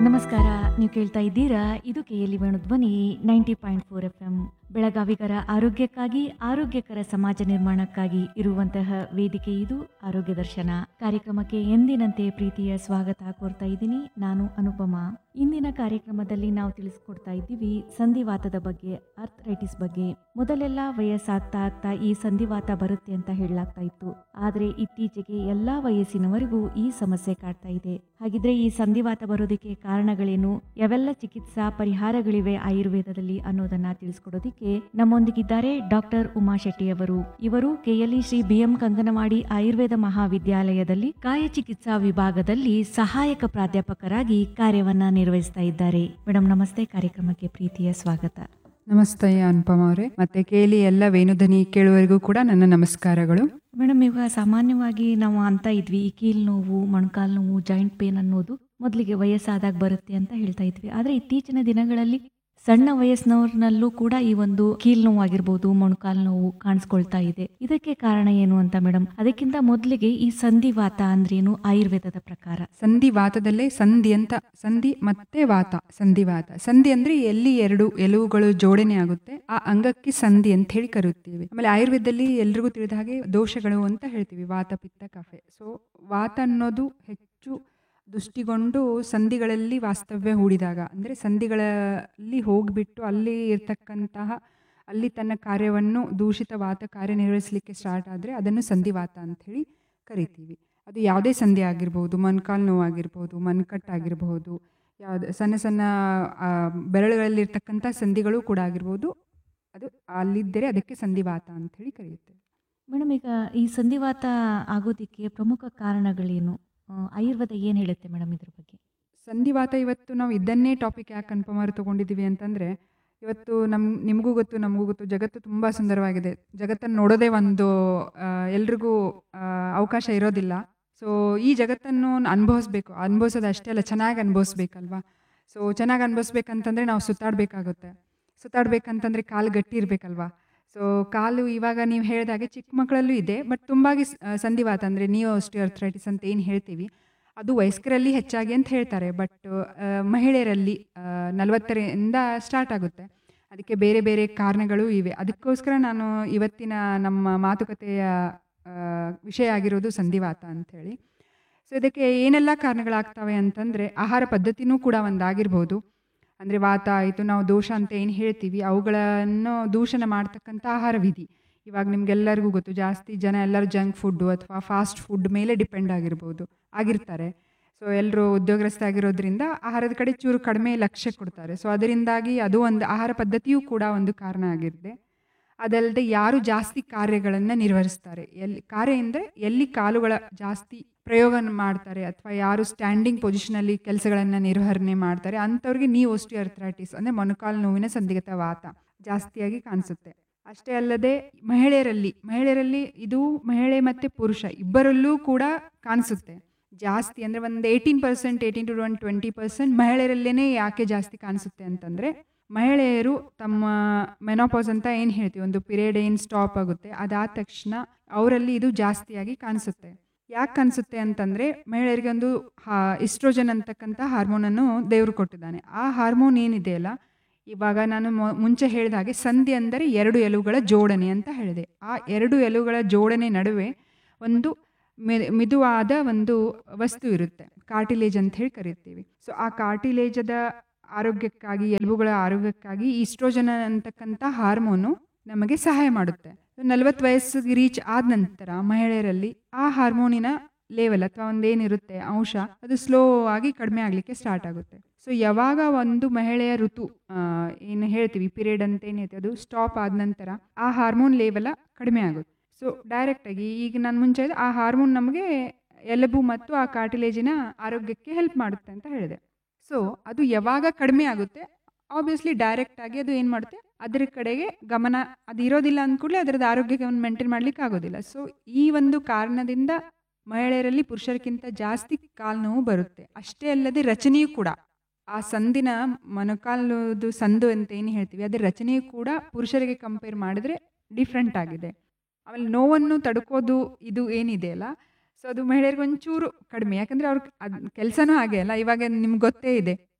ನಮಸ್ಕಾರ ನೀವು ಕೇಳ್ತಾ ಇದ್ದೀರಾ ಇದು K L E Venu Dhwani ninety point four F M ಬೆಳಗಾವಿಗರ ಆರೋಗ್ಯಕ್ಕಾಗಿ ಆರೋಗ್ಯಕರ ಸಮಾಜ ನಿರ್ಮಾಣಕ್ಕಾಗಿ ಇರುವಂತಹ ವೇದಿಕೆ ಇದು ಆರೋಗ್ಯ ದರ್ಶನ ಕಾರ್ಯಕ್ರಮಕ್ಕೆ ಎಂದಿನಂತೆ ಪ್ರೀತಿಯ ಸ್ವಾಗತ ಕೋರ್ತಾ ಇದ್ದೀನಿ ನಾನು ಅನುಪಮ ಇಂದಿನ ಕಾರ್ಯಕ್ರಮದಲ್ಲಿ ನಾವು ತಿಳಿಸ್ಕೊಡ್ತಾ ಇದ್ದೀವಿ ಸಂಧಿವಾತದ ಬಗ್ಗೆ ಅರ್ಥರೈಟಿಸ್ ಬಗ್ಗೆ ಮೊದಲೆಲ್ಲ ವಯಸ್ಸಾಗ್ತಾ ಆಗ್ತಾ ಈ ಸಂಧಿವಾತ ಬರುತ್ತೆ ಅಂತ ಹೇಳಲಾಗ್ತಾ ಇತ್ತು ಆದ್ರೆ ಇತ್ತೀಚೆಗೆ ಎಲ್ಲಾ ವಯಸ್ಸಿನವರೆಗೂ ಈ ಸಮಸ್ಯೆ ಕಾಡ್ತಾ ಇದೆ ಹಾಗಿದ್ರೆ ಈ ಸಂಧಿವಾತ ಬರೋದಕ್ಕೆ ಕಾರಣಗಳೇನು ಯಾವೆಲ್ಲ ಚಿಕಿತ್ಸಾ ಪರಿಹಾರಗಳಿವೆ ಆಯುರ್ವೇದದಲ್ಲಿ ಅನ್ನೋದನ್ನ ತಿಳಿಸ್ಕೊಡೋದಿಕ್ಕೆ ನಮ್ಮೊಂದಿಗಿದ್ದಾರೆ ಡಾಕ್ಟರ್ ಉಮಾ ಶೆಟ್ಟಿ ಅವರು ಇವರು ಕೆಎಲ್ಇ ಶ್ರೀ ಬಿಎಂ ಕಂಗನವಾಡಿ ಆಯುರ್ವೇದ ಮಹಾವಿದ್ಯಾಲಯದಲ್ಲಿ ಕಾಯ ಚಿಕಿತ್ಸಾ ವಿಭಾಗದಲ್ಲಿ ಸಹಾಯಕ ಪ್ರಾಧ್ಯಾಪಕರಾಗಿ ಕಾರ್ಯವನ್ನ ನಿರ್ವಹಿಸ್ತಾ ಇದ್ದಾರೆ ಮೇಡಮ್ ನಮಸ್ತೆ ಕಾರ್ಯಕ್ರಮಕ್ಕೆ ಪ್ರೀತಿಯ ಸ್ವಾಗತ ನಮಸ್ತೆ ಅನುಪಮ ಅವರೇ ಮತ್ತೆ ಕೇಳಿ ಎಲ್ಲ ವೇಣುಧನಿ ಕೇಳುವವರಿಗೂ ಕೂಡ ನನ್ನ ನಮಸ್ಕಾರಗಳು ಮೇಡಮ್ ಇವಾಗ ಸಾಮಾನ್ಯವಾಗಿ ನಾವು ಅಂತ ಇದ್ವಿ ಈ ಕೀಲ್ ನೋವು ಮೊಣಕಾಲು ನೋವು ಜಾಯಿಂಟ್ ಪೇನ್ ಅನ್ನೋದು ಮೊದಲಿಗೆ ವಯಸ್ಸಾದಾಗ ಬರುತ್ತೆ ಅಂತ ಹೇಳ್ತಾ ಇದ್ವಿ ಆದರೆ ಇತ್ತೀಚಿನ ದಿನಗಳಲ್ಲಿ ಸಣ್ಣ ವಯಸ್ಸಿನವ್ರನಲ್ಲೂ ಕೂಡ ಈ ಒಂದು ಕೀಲ್ ನೋವು ಆಗಿರ್ಬೋದು ಮೊಣಕಾಲು ನೋವು ಕಾಣಿಸ್ಕೊಳ್ತಾ ಇದೆ ಇದಕ್ಕೆ ಕಾರಣ ಏನು ಅಂತ ಮೇಡಮ್ ಅದಕ್ಕಿಂತ ಮೊದಲಿಗೆ ಈ ಸಂಧಿವಾತ ಅಂದ್ರೇನು ಆಯುರ್ವೇದದ ಪ್ರಕಾರ ಸಂಧಿ ವಾತದಲ್ಲೇ ಸಂಧಿ ಅಂತ ಸಂಧಿ ಮತ್ತೆ ವಾತ ಸಂಧಿವಾತ ಸಂಧಿ ಅಂದ್ರೆ ಎಲ್ಲಿ ಎರಡು ಎಲುವುಗಳು ಜೋಡಣೆ ಆಗುತ್ತೆ ಆ ಅಂಗಕ್ಕೆ ಸಂಧಿ ಅಂತ ಹೇಳಿ ಕರೆಯುತ್ತೀವಿ ಆಮೇಲೆ ಆಯುರ್ವೇದದಲ್ಲಿ ಎಲ್ರಿಗೂ ತಿಳಿದ ಹಾಗೆ ದೋಷಗಳು ಅಂತ ಹೇಳ್ತೀವಿ ವಾತ ಪಿತ್ತ ಕಫೆ ಸೊ ವಾತ ಅನ್ನೋದು ಹೆಚ್ಚು ದೃಷ್ಟಿಗೊಂಡು ಸಂಧಿಗಳಲ್ಲಿ ವಾಸ್ತವ್ಯ ಹೂಡಿದಾಗ ಅಂದರೆ ಸಂಧಿಗಳಲ್ಲಿ ಹೋಗಿಬಿಟ್ಟು ಅಲ್ಲಿ ಇರ್ತಕ್ಕಂತಹ ಅಲ್ಲಿ ತನ್ನ ಕಾರ್ಯವನ್ನು ದೂಷಿತ ವಾತ ಕಾರ್ಯನಿರ್ವಹಿಸಲಿಕ್ಕೆ ಸ್ಟಾರ್ಟ್ ಆದರೆ ಅದನ್ನು ಸಂಧಿವಾತ ಅಂಥೇಳಿ ಕರಿತೀವಿ ಅದು ಯಾವುದೇ ಸಂಧಿ ಆಗಿರ್ಬೋದು ಮೊಣಕಾಲು ನೋವಾಗಿರ್ಬೋದು ಮನ್ಕಟ್ಟಾಗಿರ್ಬೋದು ಯಾವ್ದು ಸಣ್ಣ ಸಣ್ಣ ಆ, ಬೆರಳುಗಳಲ್ಲಿರ್ತಕ್ಕಂಥ ಸಂಧಿಗಳು ಕೂಡ ಆಗಿರ್ಬೋದು ಅದು ಅಲ್ಲಿದ್ದರೆ ಅದಕ್ಕೆ ಸಂಧಿವಾತ ಅಂಥೇಳಿ ಕರೆಯುತ್ತೇವೆ ಮೇಡಮ್ ಈಗ ಈ ಸಂಧಿವಾತ ಆಗೋದಿಕ್ಕೆ ಪ್ರಮುಖ ಕಾರಣಗಳೇನು ಆ, ಆಯುರ್ವೇದ ಏನು ಹೇಳುತ್ತೆ ಮೇಡಮ್ ಇದ್ರ ಬಗ್ಗೆ ಸಂಧಿವಾತ ಇವತ್ತು ನಾವು ಇದನ್ನೇ ಟಾಪಿಕ್ ಯಾಕೆ ಕನ್ಫರ್ಮರ್ ತೊಗೊಂಡಿದ್ದೀವಿ ಅಂತಂದರೆ ಇವತ್ತು ನಮ್ಮ ನಿಮಗೂ ಗೊತ್ತು ನಮಗೂ ಗೊತ್ತು ಜಗತ್ತು ತುಂಬ ಸುಂದರವಾಗಿದೆ ಜಗತ್ತನ್ನು ನೋಡೋದೇ ಒಂದು ಆ, ಎಲ್ರಿಗೂ ಆ, ಅವಕಾಶ ಇರೋದಿಲ್ಲ ಸೊ ಈ ಜಗತ್ತನ್ನು ಅನುಭವಿಸ್ಬೇಕು ಅನುಭವಿಸೋದು ಅಷ್ಟೇ ಅಲ್ಲ ಚೆನ್ನಾಗಿ ಅನುಭವಿಸ್ಬೇಕಲ್ವಾ ಸೊ ಚೆನ್ನಾಗಿ ಅನುಭವಿಸ್ಬೇಕಂತಂದರೆ ನಾವು ಸುತ್ತಾಡಬೇಕಾಗುತ್ತೆ ಸುತ್ತಾಡ್ಬೇಕಂತಂದರೆ ಕಾಲು ಗಟ್ಟಿ ಇರಬೇಕಲ್ವಾ ಸೊ ಕಾಲು ಇವಾಗ ನೀವು ಹೇಳಿದಾಗೆ ಚಿಕ್ಕ ಮಕ್ಕಳಲ್ಲೂ ಇದೆ ಬಟ್ ತುಂಬಾಗಿ ಸ್- ಆ, ಸಂಧಿವಾತ ಅಂದರೆ ನೀವು ಅರ್ಥರೈಟಿಸ್ ಅಂತ ಏನು ಹೇಳ್ತೀವಿ ಅದು ವಯಸ್ಕರಲ್ಲಿ ಹೆಚ್ಚಾಗಿ ಅಂತ ಹೇಳ್ತಾರೆ ಬಟ್ ಮಹಿಳೆಯರಲ್ಲಿ ಆ, ನಲವತ್ತರಿಂದ ಸ್ಟಾರ್ಟ್ ಆಗುತ್ತೆ ಅದಕ್ಕೆ ಬೇರೆ ಬೇರೆ ಕಾರಣಗಳು ಇವೆ ಅದಕ್ಕೋಸ್ಕರ ನಾನು ಇವತ್ತಿನ ನಮ್ಮ ಮಾತುಕತೆಯ ಆ, ವಿಷಯ ಆಗಿರೋದು ಸಂಧಿವಾತ ಅಂಥೇಳಿ ಸೊ ಇದಕ್ಕೆ ಏನೆಲ್ಲ ಕಾರಣಗಳಾಗ್ತವೆ ಅಂತಂದರೆ ಆಹಾರ ಪದ್ಧತಿನೂ ಕೂಡ ಒಂದಾಗಿರ್ಬೋದು ಅಂದರೆ ವಾತ ಆಯಿತು ನಾವು ದೋಷ ಅಂತ ಏನು ಹೇಳ್ತೀವಿ ಅವುಗಳನ್ನು ದೂಷಣ ಮಾಡ್ತಕ್ಕಂಥ ಆಹಾರ ವಿಧಿ ಇವಾಗ ನಿಮ್ಗೆಲ್ಲರಿಗೂ ಗೊತ್ತು ಜಾಸ್ತಿ ಜನ ಎಲ್ಲರೂ ಜಂಕ್ ಫುಡ್ಡು ಅಥವಾ ಫಾಸ್ಟ್ ಫುಡ್ ಮೇಲೆ ಡಿಪೆಂಡ್ ಆಗಿರ್ಬೋದು ಆಗಿರ್ತಾರೆ ಸೊ ಎಲ್ಲರೂ ಉದ್ಯೋಗಸ್ಥ ಆಗಿರೋದ್ರಿಂದ ಆಹಾರದ ಕಡೆ ಚೂರು ಕಡಿಮೆ ಲಕ್ಷ್ಯ ಕೊಡ್ತಾರೆ ಸೊ ಅದರಿಂದಾಗಿ ಅದು ಒಂದು ಆಹಾರ ಪದ್ಧತಿಯೂ ಕೂಡ ಒಂದು ಕಾರಣ ಆಗಿರುತ್ತೆ ಅದಲ್ಲದೆ ಯಾರು ಜಾಸ್ತಿ ಕಾರ್ಯಗಳನ್ನು ನಿರ್ವಹಿಸ್ತಾರೆ ಎಲ್ಲಿ ಕಾರ್ಯ ಅಂದರೆ ಎಲ್ಲಿ ಕಾಲುಗಳ ಜಾಸ್ತಿ ಪ್ರಯೋಗ ಮಾಡ್ತಾರೆ ಅಥವಾ ಯಾರು ಸ್ಟ್ಯಾಂಡಿಂಗ್ ಪೊಸಿಷನಲ್ಲಿ ಕೆಲಸಗಳನ್ನು ನಿರ್ವಹಣೆ ಮಾಡ್ತಾರೆ ಅಂಥವ್ರಿಗೆ ನೀ ಅರ್ಥರೈಟಿಸ್ ಅಂದರೆ ಮೊಣಕಾಲು ನೋವಿನ ಸಂದಿಗ್ಧ ವಾತ ಜಾಸ್ತಿಯಾಗಿ ಕಾಣಿಸುತ್ತೆ ಅಷ್ಟೇ ಅಲ್ಲದೆ ಮಹಿಳೆಯರಲ್ಲಿ ಮಹಿಳೆಯರಲ್ಲಿ ಇದು ಮಹಿಳೆ ಮತ್ತು ಪುರುಷ ಇಬ್ಬರಲ್ಲೂ ಕೂಡ ಕಾಣಿಸುತ್ತೆ ಜಾಸ್ತಿ ಅಂದರೆ ಒಂದು eighteen percent eighteen to one twenty percent ಮಹಿಳೆಯರಲ್ಲೇ ಯಾಕೆ ಜಾಸ್ತಿ ಕಾಣಿಸುತ್ತೆ ಅಂತಂದರೆ ಮಹಿಳೆಯರು ತಮ್ಮ ಮೆನೋಪಾಸ್ ಅಂತ ಏನು ಹೇಳ್ತೀವಿ ಒಂದು ಪೀರಿಯಡ್ ಏನು ಸ್ಟಾಪ್ ಆಗುತ್ತೆ ಅದಾದ ತಕ್ಷಣ ಅವರಲ್ಲಿ ಇದು ಜಾಸ್ತಿಯಾಗಿ ಕಾಣಿಸುತ್ತೆ ಯಾಕೆ ಕಾಣಿಸುತ್ತೆ ಅಂತಂದರೆ ಮಹಿಳೆಯರಿಗೆ ಒಂದು ಹಾ ಇಸ್ಟ್ರೋಜನ್ ಅಂತಕ್ಕಂಥ ಹಾರ್ಮೋನನ್ನು ದೇವರು ಕೊಟ್ಟಿದ್ದಾನೆ ಆ ಹಾರ್ಮೋನ್ ಏನಿದೆಯಲ್ಲ ಇವಾಗ ನಾನು ಮೊ- ಮುಂಚೆ ಹೇಳಿದ ಹಾಗೆ ಸಂಧಿ ಅಂದರೆ ಎರಡು ಎಲುಗಳ ಜೋಡಣೆ ಅಂತ ಹೇಳಿದೆ ಆ ಎರಡು ಎಲುಗಳ ಜೋಡಣೆ ನಡುವೆ ಒಂದು ಮೆ- ಮಿದುವಾದ ಒಂದು ವಸ್ತು ಇರುತ್ತೆ ಕಾರ್ಟಿಲೇಜ್ ಅಂತ ಹೇಳಿ ಕರಿತೀವಿ ಸೊ ಆ ಕಾರ್ಟಿಲೇಜದ ಆರೋಗ್ಯಕ್ಕಾಗಿ ಎಲುಬುಗಳ ಆರೋಗ್ಯಕ್ಕಾಗಿ ಈಸ್ಟ್ರೋಜನ್ ಅಂತಕ್ಕಂಥ ಹಾರ್ಮೋನು ನಮಗೆ ಸಹಾಯ ಮಾಡುತ್ತೆ ನಲವತ್ತು ವಯಸ್ಸಿಗೆ ರೀಚ್ ಆದ ನಂತರ ಮಹಿಳೆಯರಲ್ಲಿ ಆ ಹಾರ್ಮೋನಿನ ಲೆವೆಲ್ ಅಥವಾ ಒಂದೇನಿರುತ್ತೆ ಅಂಶ ಅದು ಸ್ಲೋ ಆಗಿ ಕಡಿಮೆ ಆಗಲಿಕ್ಕೆ ಸ್ಟಾರ್ಟ್ ಆಗುತ್ತೆ ಸೊ ಯಾವಾಗ ಒಂದು ಮಹಿಳೆಯ ಋತು ಆ, ಏನು ಹೇಳ್ತೀವಿ ಪೀರಿಯಡ್ ಅಂತ ಏನೈತೆ ಅದು ಸ್ಟಾಪ್ ಆದ ನಂತರ ಆ ಹಾರ್ಮೋನ್ ಲೆವೆಲ ಕಡಿಮೆ ಆಗುತ್ತೆ ಸೊ ಡೈರೆಕ್ಟಾಗಿ ಈಗ ನಾನು ಮುಂಚೆ ಹೇಳಿದೆ, ಆ ಹಾರ್ಮೋನ್ ನಮಗೆ ಎಲುಬು ಮತ್ತು ಆ ಕಾರ್ಟಿಲೇಜಿನ ಆರೋಗ್ಯಕ್ಕೆ ಹೆಲ್ಪ್ ಮಾಡುತ್ತೆ ಅಂತ ಹೇಳಿದೆ ಸೊ ಅದು ಯಾವಾಗ ಕಡಿಮೆ ಆಗುತ್ತೆ ಆಬ್ವಿಯಸ್ಲಿ ಡೈರೆಕ್ಟಾಗಿ ಅದು ಏನು ಮಾಡುತ್ತೆ ಅದರ ಕಡೆಗೆ ಗಮನ ಅದು ಇರೋದಿಲ್ಲ ಅಂದ್ಕೂಡಲೇ ಅದರದ್ದು ಆರೋಗ್ಯಕ್ಕೆ ಒಂದು ಮೇಂಟೈನ್ ಮಾಡ್ಲಿಕ್ಕೆ ಆಗೋದಿಲ್ಲ ಸೊ ಈ ಒಂದು ಕಾರಣದಿಂದ ಮಹಿಳೆಯರಲ್ಲಿ ಪುರುಷರಿಗಿಂತ ಜಾಸ್ತಿ ಕಾಲು ನೋವು ಬರುತ್ತೆ ಅಷ್ಟೇ ಅಲ್ಲದೆ ರಚನೆಯೂ ಕೂಡ ಆ ಸಂದಿನ ಮೊಣಕಾಲುದು ಸಂದು ಅಂತ ಏನು ಹೇಳ್ತೀವಿ ಅದರ ರಚನೆಯೂ ಕೂಡ ಪುರುಷರಿಗೆ ಕಂಪೇರ್ ಮಾಡಿದ್ರೆ ಡಿಫ್ರೆಂಟ್ ಆಗಿದೆ ಆಮೇಲೆ ನೋವನ್ನು ತಡ್ಕೋದು ಇದು ಏನಿದೆಯಲ್ಲ ಸೊ ಅದು ಮಹಿಳೆಯರಿಗೆ ಒಂಚೂರು ಕಡಿಮೆ ಯಾಕಂದರೆ ಅವ್ರ ಅದು ಕೆಲಸನೂ ಹಾಗೆ ಅಲ್ಲ ಇವಾಗ ನಿಮ್ಗೆ ಗೊತ್ತೇ ಇದೆ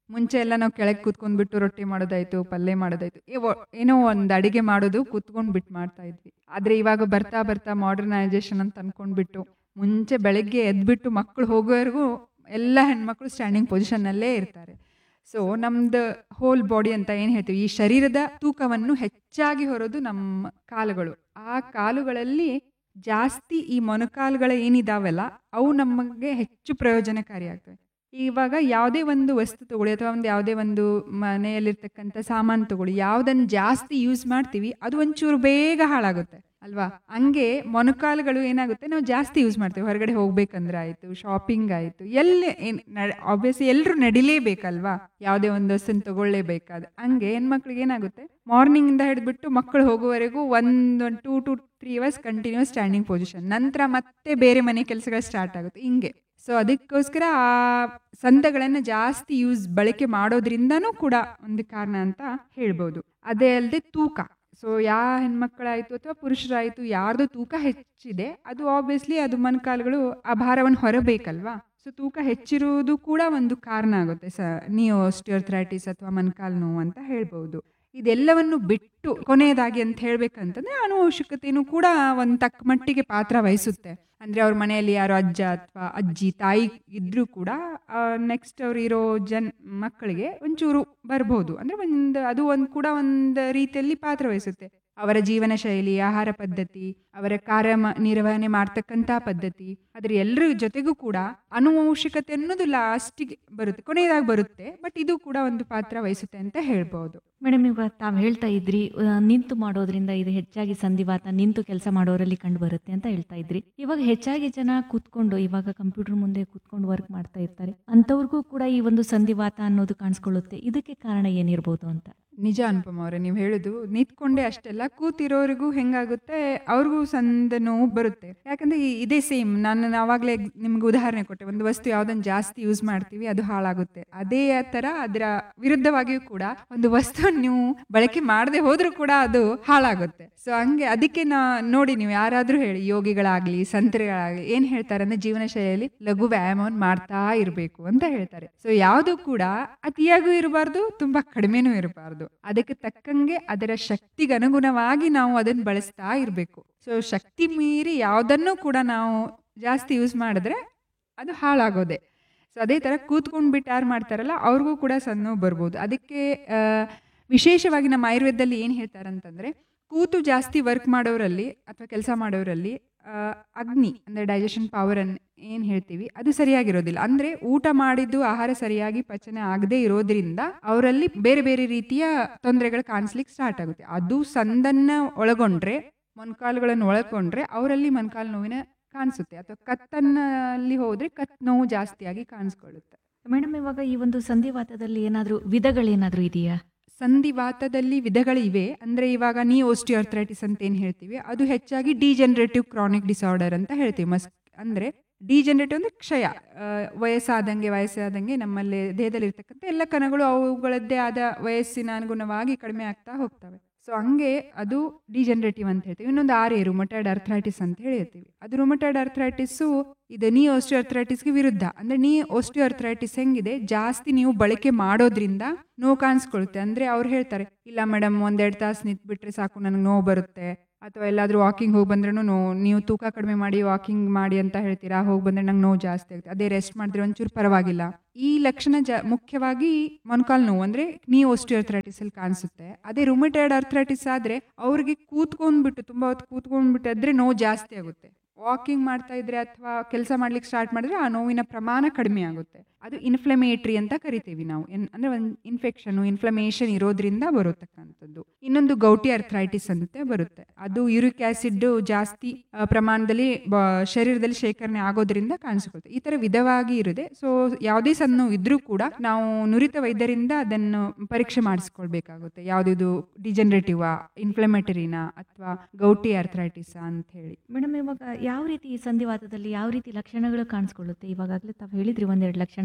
ಮುಂಚೆ ಎಲ್ಲ ನಾವು ಕೆಳಗೆ ಕೂತ್ಕೊಂಡ್ಬಿಟ್ಟು ರೊಟ್ಟಿ ಮಾಡೋದಾಯ್ತು ಪಲ್ಯ ಮಾಡೋದಾಯ್ತು ಏ- ಏನೋ ಒಂದು ಅಡಿಗೆ ಮಾಡೋದು ಕೂತ್ಕೊಂಡು ಬಿಟ್ಟು ಮಾಡ್ತಾ ಇದ್ವಿ ಆದರೆ ಇವಾಗ ಬರ್ತಾ ಬರ್ತಾ ಮಾಡರ್ನೈಸೇಷನ್ ಅಂತ ಅನ್ಕೊಂಡ್ಬಿಟ್ಟು ಮುಂಚೆ ಬೆಳಗ್ಗೆ ಎದ್ಬಿಟ್ಟು ಮಕ್ಕಳು ಹೋಗೋವರೆಗೂ ಎಲ್ಲ ಹೆಣ್ಮಕ್ಳು ಸ್ಟ್ಯಾಂಡಿಂಗ್ ಪೊಸಿಷನ್ನಲ್ಲೇ ಇರ್ತಾರೆ ಸೊ ನಮ್ದು ಹೋಲ್ ಬಾಡಿ ಅಂತ ಏನು ಹೇಳ್ತೀವಿ ಈ ಶರೀರದ ತೂಕವನ್ನು ಹೆಚ್ಚಾಗಿ ಹೊರೋದು ನಮ್ಮ ಕಾಲುಗಳು ಆ ಕಾಲುಗಳಲ್ಲಿ ಜಾಸ್ತಿ ಈ ಮೊಣಕಾಲುಗಳ ಏನಿದಾವಲ್ಲ ಅವು ನಮಗೆ ಹೆಚ್ಚು ಪ್ರಯೋಜನಕಾರಿಯಾಗ್ತವೆ ಇವಾಗ ಯಾವುದೇ ಒಂದು ವಸ್ತು ತಗೊಳ್ಳಿ ಅಥವಾ ಒಂದು ಯಾವುದೇ ಒಂದು ಮನೆಯಲ್ಲಿರ್ತಕ್ಕಂಥ ಸಾಮಾನು ತಗೊಳ್ಳಿ ಯಾವುದನ್ನು ಜಾಸ್ತಿ ಯೂಸ್ ಮಾಡ್ತೀವಿ ಅದು ಒಂಚೂರು ಬೇಗ ಹಾಳಾಗುತ್ತೆ ಅಲ್ವಾ ಹಂಗೆ ಮೊಣಕಾಲುಗಳು ಏನಾಗುತ್ತೆ ನಾವು ಜಾಸ್ತಿ ಯೂಸ್ ಮಾಡ್ತೀವಿ ಹೊರಗಡೆ ಹೋಗ್ಬೇಕಂದ್ರೆ ಆಯಿತು ಶಾಪಿಂಗ್ ಆಯಿತು ಎಲ್ಲಿ ಆಬ್ವಿಯಸ್ಲಿ ಎಲ್ಲರೂ ನಡಿಲೇಬೇಕಲ್ವಾ ಯಾವುದೇ ಒಂದು ವಸ್ತುನ ತಗೊಳ್ಳೇಬೇಕಾದ ಹಂಗೆ ಹೆಣ್ಮಕ್ಳಿಗೆ ಏನಾಗುತ್ತೆ ಮಾರ್ನಿಂಗಿಂದ ಹಿಡಿದ್ಬಿಟ್ಟು ಮಕ್ಕಳು ಹೋಗುವವರೆಗೂ ಒಂದು two to three hours continuous standing position ನಂತರ ಮತ್ತೆ ಬೇರೆ ಮನೆ ಕೆಲಸಗಳು ಸ್ಟಾರ್ಟ್ ಆಗುತ್ತೆ ಹಿಂಗೆ ಸೊ ಅದಕ್ಕೋಸ್ಕರ ಆ ಸಂದಗಳನ್ನು ಜಾಸ್ತಿ ಯೂಸ್ ಬಳಕೆ ಮಾಡೋದ್ರಿಂದನೂ ಕೂಡ ಒಂದು ಕಾರಣ ಅಂತ ಹೇಳ್ಬೋದು ಅದೇ ಅಲ್ಲದೆ ತೂಕ ಸೊ ಯಾವ ಹೆಣ್ಮಕ್ಳಾಯಿತು ಅಥವಾ ಪುರುಷರಾಯಿತು ಯಾರ್ದು ತೂಕ ಹೆಚ್ಚಿದೆ ಅದು ಆಬ್ವಿಯಸ್ಲಿ ಅದು ಮೊಣಕಾಲುಗಳು ಆ ಭಾರವನ್ನು ಹೊರಬೇಕಲ್ವಾ ಸೊ ತೂಕ ಹೆಚ್ಚಿರುವುದು ಕೂಡ ಒಂದು ಕಾರಣ ಆಗುತ್ತೆ ಸ ನೀವು ಸ್ಟಿಯೋರ್ಥ್ರೈಟಿಸ್ ಅಥವಾ ಮೊಣಕಾಲು ನೋವು ಅಂತ ಹೇಳ್ಬೋದು ಇದೆಲ್ಲವನ್ನು ಬಿಟ್ಟು ಕೊನೆಯದಾಗಿ ಅಂತ ಹೇಳ್ಬೇಕಂತಂದ್ರೆ ಆನುವಂಶಿಕತೆಯೂ ಕೂಡ ಒಂದು ತಕ್ಕ ಮಟ್ಟಿಗೆ ಪಾತ್ರ ವಹಿಸುತ್ತೆ ಅಂದರೆ ಅವ್ರ ಮನೆಯಲ್ಲಿ ಯಾರೋ ಅಜ್ಜ ಅಥವಾ ಅಜ್ಜಿ ತಾಯಿ ಇದ್ರೂ ಕೂಡ ನೆಕ್ಸ್ಟ್ ಅವ್ರು ಇರೋ ಜನ್ ಮಕ್ಕಳಿಗೆ ಒಂಚೂರು ಬರ್ಬೋದು ಅಂದರೆ ಒಂದು ಅದು ಒಂದು ಕೂಡ ಒಂದು ರೀತಿಯಲ್ಲಿ ಪಾತ್ರ ವಹಿಸುತ್ತೆ ಅವರ ಜೀವನ ಶೈಲಿ ಆಹಾರ ಪದ್ಧತಿ ಅವರ ಕಾರ್ಯ ಮ- ನಿರ್ವಹಣೆ ಮಾಡ್ತಕ್ಕಂಥ ಪದ್ಧತಿ ಅದ್ರ ಎಲ್ಲರ ಜೊತೆಗೂ ಕೂಡ ಅನುವಂಶಿಕತೆ ಅನ್ನೋದು ಲಾಸ್ಟಿಗೆ ಬರುತ್ತೆ ಕೊನೆಯದಾಗಿ ಬರುತ್ತೆ ಬಟ್ ಇದು ಕೂಡ ಒಂದು ಪಾತ್ರ ವಹಿಸುತ್ತೆ ಅಂತ ಹೇಳ್ಬೋದು ಮೇಡಮ್ ಇವಾಗ ತಾವು ಹೇಳ್ತಾ ಇದ್ರಿ ಆ, ನಿಂತು ಮಾಡೋದ್ರಿಂದ ಇದು ಹೆಚ್ಚಾಗಿ ಸಂಧಿವಾತ ನಿಂತು ಕೆಲಸ ಮಾಡೋರಲ್ಲಿ ಕಂಡು ಬರುತ್ತೆ ಅಂತ ಹೇಳ್ತಾ ಇದ್ರಿ ಇವಾಗ ಹೆಚ್ಚಾಗಿ ಜನ ಕೂತ್ಕೊಂಡು ಇವಾಗ ಕಂಪ್ಯೂಟರ್ ಮುಂದೆ ಕೂತ್ಕೊಂಡು ವರ್ಕ್ ಮಾಡ್ತಾ ಇರ್ತಾರೆ ಅಂಥವ್ರಿಗೂ ಕೂಡ ಈ ಒಂದು ಸಂಧಿವಾತ ಅನ್ನೋದು ಕಾಣಿಸ್ಕೊಳ್ಳುತ್ತೆ ಇದಕ್ಕೆ ಕಾರಣ ಏನಿರ್ಬೋದು ಅಂತ ನಿಜ ಅನುಪಮ ಅವರೇ ನೀವು ಹೇಳೋದು ನಿಂತ್ಕೊಂಡೆ ಅಷ್ಟೆಲ್ಲ ಕೂತಿರೋರಿಗೂ ಹೆಂಗಾಗುತ್ತೆ ಅವ್ರಿಗೂ ಸಂದ ನೋವು ಬರುತ್ತೆ ಯಾಕಂದ್ರೆ ಈ- ಇದೇ ಸೇಮ್ ನಾನು ಆವಾಗಲೇ ನಿಮ್ಗೆ ಉದಾಹರಣೆ ಕೊಟ್ಟೆ ಒಂದು ವಸ್ತು ಯಾವ್ದನ್ನ ಜಾಸ್ತಿ ಯೂಸ್ ಮಾಡ್ತೀವಿ ಅದು ಹಾಳಾಗುತ್ತೆ ಅದೇ ತರ ಅದರ ವಿರುದ್ಧವಾಗಿಯೂ ಕೂಡ ಒಂದು ವಸ್ತು ನೀವು ಬಳಕೆ ಮಾಡದೆ ಹೋದ್ರೂ ಕೂಡ ಅದು ಹಾಳಾಗುತ್ತೆ ಸೊ ಹಂಗೆ ಅದಕ್ಕೆ ನಾ ನೋಡಿ ನೀವು ಯಾರಾದ್ರೂ ಹೇಳಿ ಯೋಗಿಗಳಾಗ್ಲಿ ಸಂತರಿಗಳಾಗ್ಲಿ ಏನ್ ಹೇಳ್ತಾರೆ ಅಂದ್ರೆ ಜೀವನ ಶೈಲಿಯಲ್ಲಿ ಲಘು ವ್ಯಾಯಾಮವನ್ನು ಮಾಡ್ತಾ ಇರಬೇಕು ಅಂತ ಹೇಳ್ತಾರೆ ಸೊ ಯಾವುದು ಕೂಡ ಅತಿಯಾಗೂ ಇರಬಾರ್ದು ತುಂಬಾ ಕಡಿಮೆನೂ ಇರಬಾರ್ದು ಅದಕ್ಕೆ ತಕ್ಕಂಗೆ ಅದರ ಶಕ್ತಿಗೆ ಅನುಗುಣವಾಗಿ ನಾವು ಅದನ್ನು ಬಳಸ್ತಾ ಇರಬೇಕು ಸೊ ಶಕ್ತಿ ಮೀರಿ ಯಾವುದನ್ನು ಕೂಡ ನಾವು ಜಾಸ್ತಿ ಯೂಸ್ ಮಾಡಿದ್ರೆ ಅದು ಹಾಳಾಗೋದೆ ಸೊ ಅದೇ ಥರ ಕೂತ್ಕೊಂಡ್ಬಿಟ್ಟು ಯಾರು ಮಾಡ್ತಾರಲ್ಲ ಅವ್ರಿಗೂ ಕೂಡ ಸಣ್ಣ ನೋವು ಬರ್ಬೋದು ಅದಕ್ಕೆ ಆ, ವಿಶೇಷವಾಗಿ ನಮ್ಮ ಆಯುರ್ವೇದದಲ್ಲಿ ಏನು ಹೇಳ್ತಾರೆ ಅಂತಂದರೆ ಕೂತು ಜಾಸ್ತಿ ವರ್ಕ್ ಮಾಡೋರಲ್ಲಿ ಅಥವಾ ಕೆಲಸ ಮಾಡೋರಲ್ಲಿ ಆ, ಅಗ್ನಿ ಅಂದರೆ ಡೈಜೆಷನ್ ಪವರನ್ನು ಏನು ಹೇಳ್ತೀವಿ ಅದು ಸರಿಯಾಗಿರೋದಿಲ್ಲ ಅಂದರೆ ಊಟ ಮಾಡಿದ್ದು ಆಹಾರ ಸರಿಯಾಗಿ ಪಚನ ಆಗದೆ ಇರೋದ್ರಿಂದ ಅವರಲ್ಲಿ ಬೇರೆ ಬೇರೆ ರೀತಿಯ ತೊಂದರೆಗಳು ಕಾಣಿಸ್ಲಿಕ್ಕೆ ಸ್ಟಾರ್ಟ್ ಆಗುತ್ತೆ ಅದು ಸಂದನ್ನ ಒಳಗೊಂಡ್ರೆ ಮೊಣಕಾಲುಗಳನ್ನು ಒಳಗೊಂಡ್ರೆ ಅವರಲ್ಲಿ ಮೊಣಕಾಲು ನೋವಿನ ಕಾಣಿಸುತ್ತೆ ಅಥವಾ ಕತ್ತನ್ನಲ್ಲಿ ಹೋದರೆ ಕತ್ ನೋವು ಜಾಸ್ತಿಯಾಗಿ ಕಾಣಿಸ್ಕೊಳ್ಳುತ್ತೆ ಮೇಡಮ್ ಇವಾಗ ಈ ಒಂದು ಸಂಧಿವಾತದಲ್ಲಿ ಏನಾದರೂ ವಿಧಗಳೇನಾದರೂ ಇದೆಯಾ ಸಂಧಿವಾತದಲ್ಲಿ ವಿಧಗಳಿವೆ ಅಂದರೆ ಇವಾಗ ನೀ ಓಸ್ಟಿಯೋರ್ಥ್ರೈಟಿಸ್ ಅಂತ ಏನು ಹೇಳ್ತೀವಿ ಅದು ಹೆಚ್ಚಾಗಿ ಡಿಜೆನರೇಟಿವ್ ಕ್ರಾನಿಕ್ ಡಿಸಾರ್ಡರ್ ಅಂತ ಹೇಳ್ತೀವಿ ಮಸ್ ಅಂದರೆ ಡಿಜೆನರೇಟಿವ್ ಅಂದರೆ ಕ್ಷಯ ಆ, ವಯಸ್ಸಾದಂಗೆ ವಯಸ್ಸಾದಂಗೆ ನಮ್ಮಲ್ಲಿ ದೇಹದಲ್ಲಿರ್ತಕ್ಕಂಥ ಎಲ್ಲ ಕಣಗಳು ಅವುಗಳದ್ದೇ ಆದ ವಯಸ್ಸಿನ ಅನುಗುಣವಾಗಿ ಕಡಿಮೆ ಆಗ್ತಾ ಹೋಗ್ತವೆ ಸೊ ಹಂಗೆ ಅದು ಡಿಜೆನರೇಟಿವ್ ಅಂತ ಹೇಳ್ತೀವಿ ಇನ್ನೊಂದು ಆರ್ ಎ ರುಮಟೈಡ್ ಅರ್ಥ್ರೈಟಿಸ್ ಅಂತ ಹೇಳಿ ಹೇಳ್ತೀವಿ ಅದು ರುಮಟೈಡ್ ಅರ್ಥ್ರೈಟಿಸ್ಸು ಇದು ನೀ ಓಸ್ಟಿಯೋರ್ಥ್ರೈಟಿಸ್ಗೆ ವಿರುದ್ಧ ಅಂದರೆ ನೀ ಓಸ್ಟಿಯೋರ್ಥ್ರೈಟಿಸ್ ಹೆಂಗಿದೆ ಜಾಸ್ತಿ ನೀವು ಬಳಕೆ ಮಾಡೋದ್ರಿಂದ ನೋವು ಕಾಣಿಸ್ಕೊಳುತ್ತೆ ಅಂದರೆ ಅವ್ರು ಹೇಳ್ತಾರೆ ಇಲ್ಲ ಮೇಡಮ್ ಒಂದೆರಡು ತಾಸು ನಿಂತ್ಬಿಟ್ರೆ ಸಾಕು ನನಗೆ ನೋವು ಬರುತ್ತೆ ಅಥವಾ ಎಲ್ಲಾದರೂ ವಾಕಿಂಗ್ ಹೋಗಿ ಬಂದ್ರೂ ನೋವು ನೀವು ತೂಕ ಕಡಿಮೆ ಮಾಡಿ ವಾಕಿಂಗ್ ಮಾಡಿ ಅಂತ ಹೇಳ್ತೀರಾ ಹೋಗಿ ಬಂದರೆ ನಂಗೆ ನೋವು ಜಾಸ್ತಿ ಆಗುತ್ತೆ ಅದೇ ರೆಸ್ಟ್ ಮಾಡಿದ್ರೆ ಒಂಚೂರು ಪರವಾಗಿಲ್ಲ ಈ ಲಕ್ಷಣ ಜ ಮುಖ್ಯವಾಗಿ ಮೊಣಕಾಲು ನೋವು ಅಂದರೆ ನೀ ಓಸ್ಟಿಯೋರ್ಥ್ರೈಟಿಸ್ ಅಲ್ಲಿ ಕಾಣಿಸುತ್ತೆ ಅದೇ ರುಮಿಟೈಡ್ ಅರ್ಥ್ರೈಟಿಸ್ ಆದರೆ ಅವ್ರಿಗೆ ಕೂತ್ಕೊಂಡ್ಬಿಟ್ಟು ತುಂಬ ಹೊತ್ತು ಕೂತ್ಕೊಂಡ್ಬಿಟ್ಟು ಆದರೆ ನೋವು ಜಾಸ್ತಿ ಆಗುತ್ತೆ ವಾಕಿಂಗ್ ಮಾಡ್ತಾ ಇದ್ರೆ ಅಥವಾ ಕೆಲಸ ಮಾಡ್ಲಿಕ್ಕೆ ಸ್ಟಾರ್ಟ್ ಮಾಡಿದ್ರೆ ಆ ನೋವಿನ ಪ್ರಮಾಣ ಕಡಿಮೆ ಆಗುತ್ತೆ ಅದು ಇನ್ಫ್ಲಮೇಟ್ರಿ ಅಂತ ಕರಿತೀವಿ ನಾವು ಎನ್ ಅಂದರೆ ಒಂದು ಇನ್ಫೆಕ್ಷನು ಇನ್ಫ್ಲಮೇಷನ್ ಇರೋದ್ರಿಂದ ಬರತಕ್ಕಂಥದ್ದು ಇನ್ನೊಂದು ಗೌಟಿ ಅರ್ಥ್ರೈಟಿಸ್ ಅಂತ ಬರುತ್ತೆ ಅದು ಯೂರಿಕ್ ಆಸಿಡ್ ಜಾಸ್ತಿ ಆ, ಪ್ರಮಾಣದಲ್ಲಿ ಬ- ಶರೀರದಲ್ಲಿ ಶೇಖರಣೆ ಆಗೋದ್ರಿಂದ ಕಾಣಿಸಿಕೊಳ್ತದೆ ಈ ಥರ ವಿಧವಾಗಿ ಇರುತ್ತೆ ಸೊ ಯಾವುದೇ ಸಣ್ಣ ನೋವು ಇದ್ರೂ ಕೂಡ ನಾವು ನುರಿತ ವೈದ್ಯರಿಂದ ಅದನ್ನು ಪರೀಕ್ಷೆ ಮಾಡಿಸ್ಕೊಳ್ಬೇಕಾಗುತ್ತೆ ಯಾವುದಿದು ಡಿಜನರೇಟಿವಾ ಇನ್ಫ್ಲಮೇಟರಿನಾ ಅಥವಾ ಗೌಟಿ ಅರ್ಥ್ರೈಟಿಸಾ ಅಂತ ಹೇಳಿ ಮೇಡಮ್ ಇವಾಗ ಯಾವ ರೀತಿ ಈ ಸಂಧಿವಾತದಲ್ಲಿ ಯಾವ ರೀತಿ ಲಕ್ಷಣಗಳು ಕಾಣಿಸ್ಕೊಳ್ಳುತ್ತೆ ಇವಾಗಲೇ ತಾವು ಹೇಳಿದ್ರಿ ಒಂದೆರಡು ಲಕ್ಷಣಗಳು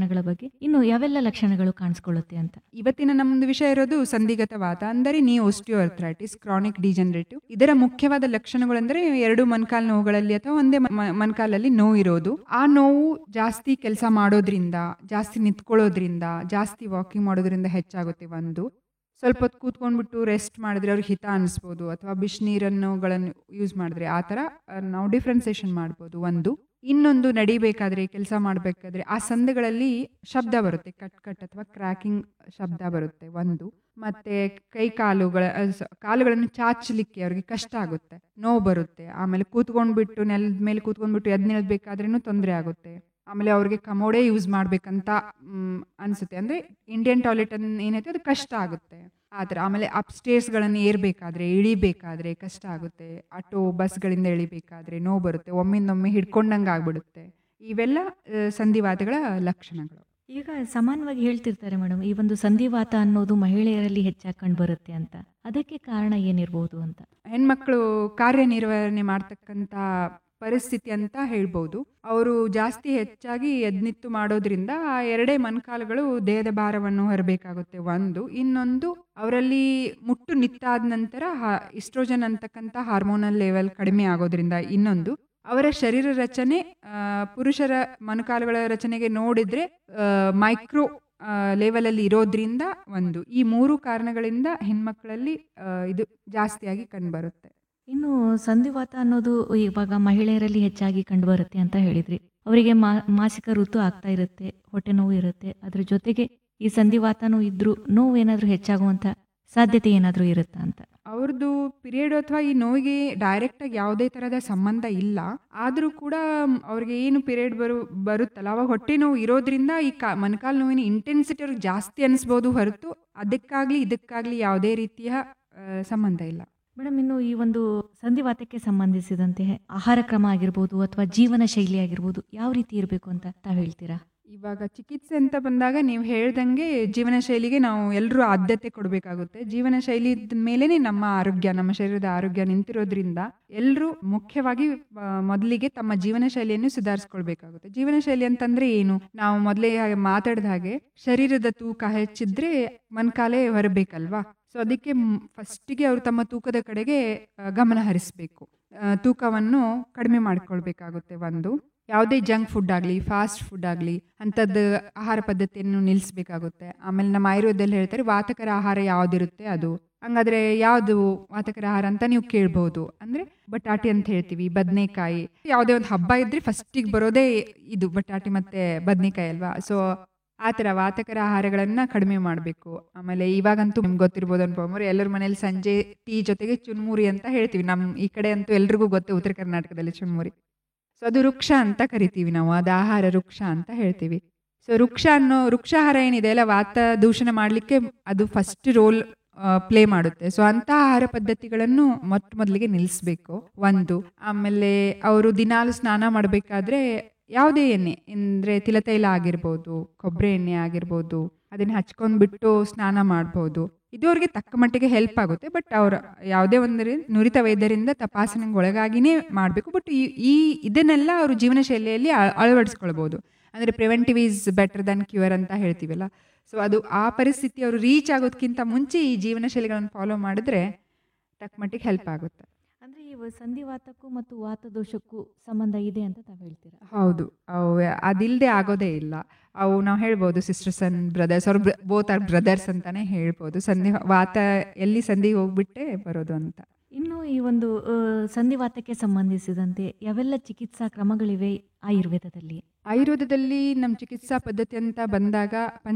ಲಕ್ಷಣಗಳ ಬಗ್ಗೆ ಇನ್ನು ಯಾವೆಲ್ಲ ಲಕ್ಷಣಗಳು ಕಾಣಿಸ್ಕೊಳ್ಳುತ್ತೆ ಅಂತ ಇವತ್ತಿನ ನಮ್ದು ವಿಷಯ ಇರೋದು ಸಂಧಿಗತ ವಾತ ಅಂದರೆ ನೀ ಆರ್ಥ್ರೈಟಿಸ್ ಕ್ರಾನಿಕ್ ಡಿಜನರೇಟಿವ್ ಇದರ ಮುಖ್ಯವಾದ ಲಕ್ಷಣಗಳೆಂದರೆ ಎರಡು ಮೊಣಕಾಲು ನೋವುಗಳಲ್ಲಿ ಅಥವಾ ಒಂದೇ ಮ- ಮೊಣಕಾಲಲ್ಲಿ ನೋವು ಇರೋದು ಆ ನೋವು ಜಾಸ್ತಿ ಕೆಲಸ ಮಾಡೋದ್ರಿಂದ ಜಾಸ್ತಿ ನಿಂತ್ಕೊಳ್ಳೋದ್ರಿಂದ ಜಾಸ್ತಿ ವಾಕಿಂಗ್ ಮಾಡೋದ್ರಿಂದ ಹೆಚ್ಚಾಗುತ್ತೆ ಒಂದು ಸ್ವಲ್ಪ ಹೊತ್ತು ಕೂತ್ಕೊಂಡ್ಬಿಟ್ಟು ರೆಸ್ಟ್ ಮಾಡಿದ್ರೆ ಅವ್ರಿಗೆ ಹಿತ ಅನಿಸ್ಬೋದು ಅಥವಾ ಬಿಸಿನೀರನ್ನುಗಳನ್ನು ಯೂಸ್ ಮಾಡಿದ್ರೆ ಆ ಥರ ಆ, ನಾವು ಡಿಫ್ರೆನ್ಸೇಷನ್ ಮಾಡ್ಬೋದು ಒಂದು ಇನ್ನೊಂದು ನಡಿಬೇಕಾದ್ರೆ ಕೆಲಸ ಮಾಡಬೇಕಾದ್ರೆ ಆ ಸಂದುಗಳಲ್ಲಿ ಶಬ್ದ ಬರುತ್ತೆ ಕಟ್ ಕಟ್ ಅಥವಾ ಕ್ರ್ಯಾಕಿಂಗ್ ಶಬ್ದ ಬರುತ್ತೆ ಒಂದು ಮತ್ತೆ ಕೈ ಕಾಲುಗಳ ಅ, ಸ- ಕಾಲುಗಳನ್ನು ಚಾಚಲಿಕ್ಕೆ ಅವ್ರಿಗೆ ಕಷ್ಟ ಆಗುತ್ತೆ ನೋವು ಬರುತ್ತೆ ಆಮೇಲೆ ಕೂತ್ಕೊಂಡ್ಬಿಟ್ಟು ನೆಲದ ಮೇಲೆ ಕೂತ್ಕೊಂಡ್ಬಿಟ್ಟು ಎದ್ ನಿಲ್ಬೇಕಾದ್ರೂ ತೊಂದರೆ ಆಗುತ್ತೆ ಆಮೇಲೆ ಅವ್ರಿಗೆ ಕಮೋಡೇ ಯೂಸ್ ಮಾಡ್ಬೇಕಂತ ಮ್, ಅನ್ಸುತ್ತೆ ಅಂದ್ರೆ ಇಂಡಿಯನ್ ಟಾಯ್ಲೆಟ್ ಅನ್ನು ಏನೈತೆ ಅದು ಕಷ್ಟ ಆಗುತ್ತೆ ಆ ಥರ ಆಮೇಲೆ ಅಪ್ಸ್ಟೇರ್ಸ್ಗಳನ್ನು ಏರ್ಬೇಕಾದ್ರೆ ಇಳಿಬೇಕಾದ್ರೆ ಕಷ್ಟ ಆಗುತ್ತೆ ಆಟೋ ಬಸ್ಗಳಿಂದ ಇಳಿಬೇಕಾದ್ರೆ ನೋವು ಬರುತ್ತೆ ಒಮ್ಮಿಂದೊಮ್ಮೆ ಹಿಡ್ಕೊಂಡಂಗೆ ಆಗ್ಬಿಡುತ್ತೆ ಇವೆಲ್ಲ ಆ, ಸಂಧಿವಾತಗಳ ಲಕ್ಷಣಗಳು ಈಗ ಸಾಮಾನ್ಯವಾಗಿ ಹೇಳ್ತಿರ್ತಾರೆ ಮೇಡಮ್ ಈ ಒಂದು ಸಂಧಿವಾತ ಅನ್ನೋದು ಮಹಿಳೆಯರಲ್ಲಿ ಹೆಚ್ಚಾಗಿ ಕಂಡು ಬರುತ್ತೆ ಅಂತ ಅದಕ್ಕೆ ಕಾರಣ ಏನಿರ್ಬೋದು ಅಂತ ಹೆಣ್ಮಕ್ಳು ಕಾರ್ಯನಿರ್ವಹಣೆ ಮಾಡ್ತಕ್ಕಂಥ ಪರಿಸ್ಥಿತಿ ಅಂತ ಹೇಳ್ಬೋದು ಅವರು ಜಾಸ್ತಿ ಹೆಚ್ಚಾಗಿ ಎದ್ನಿತ್ತು ಮಾಡೋದ್ರಿಂದ ಆ ಎರಡೇ ಮೊಣಕಾಲುಗಳು ದೇಹದ ಭಾರವನ್ನು ಹೊರಬೇಕಾಗುತ್ತೆ ಒಂದು ಇನ್ನೊಂದು ಅವರಲ್ಲಿ ಮುಟ್ಟು ನಿತ್ತಾದ ನಂತರ ಇಸ್ಟ್ರೋಜನ್ ಅಂತಕ್ಕಂಥ ಹಾರ್ಮೋನಲ್ ಲೆವೆಲ್ ಕಡಿಮೆ ಆಗೋದ್ರಿಂದ ಇನ್ನೊಂದು ಅವರ ಶರೀರ ರಚನೆ ಆ, ಪುರುಷರ ಮೊಣಕಾಲುಗಳ ರಚನೆಗೆ ನೋಡಿದ್ರೆ ಮೈಕ್ರೋ ಲೆವೆಲಲ್ಲಿ ಇರೋದ್ರಿಂದ ಒಂದು ಈ ಮೂರು ಕಾರಣಗಳಿಂದ ಹೆಣ್ಮಕ್ಳಲ್ಲಿ ಆ, ಇದು ಜಾಸ್ತಿಯಾಗಿ ಕಂಡುಬರುತ್ತೆ ಇನ್ನು ಸಂಧಿವಾತ ಅನ್ನೋದು ಇವಾಗ ಮಹಿಳೆಯರಲ್ಲಿ ಹೆಚ್ಚಾಗಿ ಕಂಡುಬರುತ್ತೆ ಅಂತ ಹೇಳಿದ್ರಿ ಅವರಿಗೆ ಮಾ ಮಾಸಿಕ ಋತು ಆಗ್ತಾ ಇರುತ್ತೆ ಹೊಟ್ಟೆ ನೋವು ಇರುತ್ತೆ ಅದ್ರ ಜೊತೆಗೆ ಈ ಸಂಧಿವಾತನೂ ಇದ್ರೂ ನೋವು ಏನಾದರೂ ಹೆಚ್ಚಾಗುವಂತ ಸಾಧ್ಯತೆ ಏನಾದರೂ ಇರುತ್ತಾ ಅಂತ ಅವ್ರದ್ದು ಪೀರಿಯಡ್ ಅಥವಾ ಈ ನೋವಿಗೆ ಡೈರೆಕ್ಟಾಗಿ ಯಾವುದೇ ಥರದ ಸಂಬಂಧ ಇಲ್ಲ ಆದರೂ ಕೂಡ ಮ್, ಅವ್ರಿಗೆ ಏನು ಪೀರಿಯಡ್ ಬರು ಬರುತ್ತಲ್ಲ ಅವಾಗ ಹೊಟ್ಟೆ ನೋವು ಇರೋದ್ರಿಂದ ಈ ಕಾ ಮೊಣಕಾಲು ನೋವಿನ ಇಂಟೆನ್ಸಿಟಿ ಅವ್ರಿಗೆ ಜಾಸ್ತಿ ಅನಿಸ್ಬೋದು ಹೊರತು ಅದಕ್ಕಾಗಲಿ ಇದಕ್ಕಾಗಲಿ ಯಾವುದೇ ರೀತಿಯ ಆ, ಸಂಬಂಧ ಇಲ್ಲ ಮೇಡಮ್ ಇನ್ನು ಈ ಒಂದು ಸಂಧಿವಾತಕ್ಕೆ ಸಂಬಂಧಿಸಿದಂತೆ ಆಹಾರ ಕ್ರಮ ಆಗಿರ್ಬೋದು ಅಥವಾ ಜೀವನ ಶೈಲಿ ಆಗಿರ್ಬೋದು ಯಾವ ರೀತಿ ಇರಬೇಕು ಅಂತ ತಾವು ಹೇಳ್ತೀರಾ ಇವಾಗ ಚಿಕಿತ್ಸೆ ಅಂತ ಬಂದಾಗ ನೀವು ಹೇಳ್ದಂಗೆ ಜೀವನ ಶೈಲಿಗೆ ನಾವು ಎಲ್ಲರೂ ಆದ್ಯತೆ ಕೊಡಬೇಕಾಗುತ್ತೆ ಜೀವನ ಶೈಲಿ ಮೇಲೇ ನಮ್ಮ ಆರೋಗ್ಯ ನಮ್ಮ ಶರೀರದ ಆರೋಗ್ಯ ನಿಂತಿರೋದ್ರಿಂದ ಎಲ್ಲರೂ ಮುಖ್ಯವಾಗಿ ಆ, ಮೊದಲಿಗೆ ತಮ್ಮ ಜೀವನ ಶೈಲಿಯನ್ನು ಸುಧಾರಿಸ್ಕೊಳ್ಬೇಕಾಗುತ್ತೆ ಜೀವನ ಶೈಲಿ ಅಂತಂದ್ರೆ ಏನು ನಾವು ಮೊದಲೇ ಮಾತಾಡಿದ ಹಾಗೆ ಶರೀರದ ತೂಕ ಹೆಚ್ಚಿದ್ರೆ ಮನ್ಕಾಲೇ ಹೊರಬೇಕಲ್ವಾ ಸೊ ಅದಕ್ಕೆ ಫಸ್ಟಿಗೆ ಅವರು ತಮ್ಮ ತೂಕದ ಕಡೆಗೆ ಆ, ಗಮನ ಹರಿಸಬೇಕು ತೂಕವನ್ನು ಕಡಿಮೆ ಮಾಡ್ಕೊಳ್ಬೇಕಾಗುತ್ತೆ ಒಂದು ಯಾವುದೇ ಜಂಕ್ ಫುಡ್ ಆಗಲಿ ಫಾಸ್ಟ್ ಫುಡ್ ಆಗಲಿ ಅಂಥದ್ದು ಆಹಾರ ಪದ್ಧತಿಯನ್ನು ನಿಲ್ಲಿಸಬೇಕಾಗುತ್ತೆ ಆಮೇಲೆ ನಮ್ಮ ಆಯುರ್ವೇದದಲ್ಲಿ ಹೇಳ್ತಾರೆ ವಾತಕರ ಆಹಾರ ಯಾವುದಿರುತ್ತೆ ಅದು ಹಂಗಾದ್ರೆ ಯಾವುದು ವಾತಕರ ಆಹಾರ ಅಂತ ನೀವು ಕೇಳ್ಬೋದು ಅಂದರೆ ಬಟಾಟೆ ಅಂತ ಹೇಳ್ತೀವಿ ಬದನೆಕಾಯಿ ಯಾವುದೇ ಒಂದು ಹಬ್ಬ ಇದ್ರೆ ಫಸ್ಟಿಗೆ ಬರೋದೇ ಇದು ಬಟಾಟೆ ಮತ್ತು ಬದನೆಕಾಯಿ ಅಲ್ವಾ ಸೊ ಆ ಥರ ವಾತಕರ ಆಹಾರಗಳನ್ನು ಕಡಿಮೆ ಮಾಡಬೇಕು ಆಮೇಲೆ ಇವಾಗಂತೂ ನಿಮ್ಗೆ ಗೊತ್ತಿರ್ಬೋದು ಅನ್ಕೊಂಬರು ಎಲ್ಲರ ಮನೇಲಿ ಸಂಜೆ ಟೀ ಜೊತೆಗೆ ಚುನ್ಮುರಿ ಅಂತ ಹೇಳ್ತೀವಿ ನಮ್ಮ ಈ ಕಡೆ ಅಂತೂ ಎಲ್ರಿಗೂ ಗೊತ್ತು ಉತ್ತರ ಕರ್ನಾಟಕದಲ್ಲಿ ಚುನ್ಮುರಿ ಸೊ ಅದು ವೃಕ್ಷ ಅಂತ ಕರಿತೀವಿ ನಾವು ಅದು ಆಹಾರ ವೃಕ್ಷ ಅಂತ ಹೇಳ್ತೀವಿ ಸೊ ವೃಕ್ಷ ಅನ್ನೋ ವೃಕ್ಷಾಹಾರ ಏನಿದೆ ಅಲ್ಲ ವಾತ ದೂಷಣ ಮಾಡಲಿಕ್ಕೆ ಅದು ಫಸ್ಟ್ ರೋಲ್ ಪ್ಲೇ ಮಾಡುತ್ತೆ ಸೊ ಅಂಥ ಆಹಾರ ಪದ್ಧತಿಗಳನ್ನು ಮೊಟ್ಟ ಮೊದಲಿಗೆ ನಿಲ್ಲಿಸ್ಬೇಕು ಒಂದು ಆಮೇಲೆ ಅವರು ದಿನಾಲು ಸ್ನಾನ ಮಾಡಬೇಕಾದ್ರೆ ಯಾವುದೇ ಎಣ್ಣೆ ಅಂದರೆ ತಿಲತೈಲ ಆಗಿರ್ಬೋದು ಕೊಬ್ಬರಿ ಎಣ್ಣೆ ಆಗಿರ್ಬೋದು ಅದನ್ನ ಹಚ್ಕೊಂಡ್ಬಿಟ್ಟು ಸ್ನಾನ ಮಾಡ್ಬೋದು ಇದು ಅವ್ರಿಗೆ ತಕ್ಕ ಮಟ್ಟಿಗೆ ಹೆಲ್ಪ್ ಆಗುತ್ತೆ ಬಟ್ ಅವ್ರ ಯಾವುದೇ ಒಂದು ನುರಿತ ವೈದ್ಯರಿಂದ ತಪಾಸಣೆಗೆ ಒಳಗಾಗಿನೇ ಮಾಡಬೇಕು ಬಟ್ ಈ ಈ ಇದನ್ನೆಲ್ಲ ಅವರು ಜೀವನ ಶೈಲಿಯಲ್ಲಿ ಅಳ- ಅಳವಡಿಸ್ಕೊಳ್ಬೋದು ಅಂದರೆ preventive is better than cure ಅಂತ ಹೇಳ್ತೀವಲ್ಲ ಸೊ ಅದು ಆ ಪರಿಸ್ಥಿತಿ ಅವರು ರೀಚ್ ಆಗೋದಕ್ಕಿಂತ ಮುಂಚೆ ಈ ಜೀವನ ಶೈಲಿಗಳನ್ನು ಫಾಲೋ ಮಾಡಿದ್ರೆ ತಕ್ಕ ಮಟ್ಟಿಗೆ ಹೆಲ್ಪ್ ಆಗುತ್ತೆ ಅಂದ್ರೆ ಈ ಸಂಧಿವಾತಕ್ಕೂ ಮತ್ತು ವಾತದೋಷಕ್ಕೂ ಸಂಬಂಧ ಇದೆ ಅಂತ ತಾವು ಹೇಳ್ತೀರಾ ಹೌದು ಅವು ಅದಿಲ್ಲದೆ ಆಗೋದೇ ಇಲ್ಲ ಅವು ನಾವು ಹೇಳ್ಬೋದು ಸಿಸ್ಟರ್ಸ್ ಅಂಡ್ ಬ್ರದರ್ಸ್ ಅವ್ರು ಬೋತ್ ಆರ್ ಬ್ರದರ್ಸ್ ಅಂತಾನೆ ಹೇಳ್ಬೋದು ಸಂಧಿ ವಾತ ಎಲ್ಲಿ ಸಂಧಿ ಹೋಗ್ಬಿಟ್ಟೆ ಬರೋದು ಅಂತ ಇನ್ನು ಈ ಒಂದು ಆ, ಸಂಧಿವಾತಕ್ಕೆ ಸಂಬಂಧಿಸಿದಂತೆ ಯಾವೆಲ್ಲ ಚಿಕಿತ್ಸಾ ಕ್ರಮಗಳಿವೆ ಆಯುರ್ವೇದದಲ್ಲಿ ಆಯುರ್ವೇದದಲ್ಲಿ ನಮ್ಮ ಚಿಕಿತ್ಸಾ ಪದ್ಧತಿ ಅಂತ ಬಂದಾಗ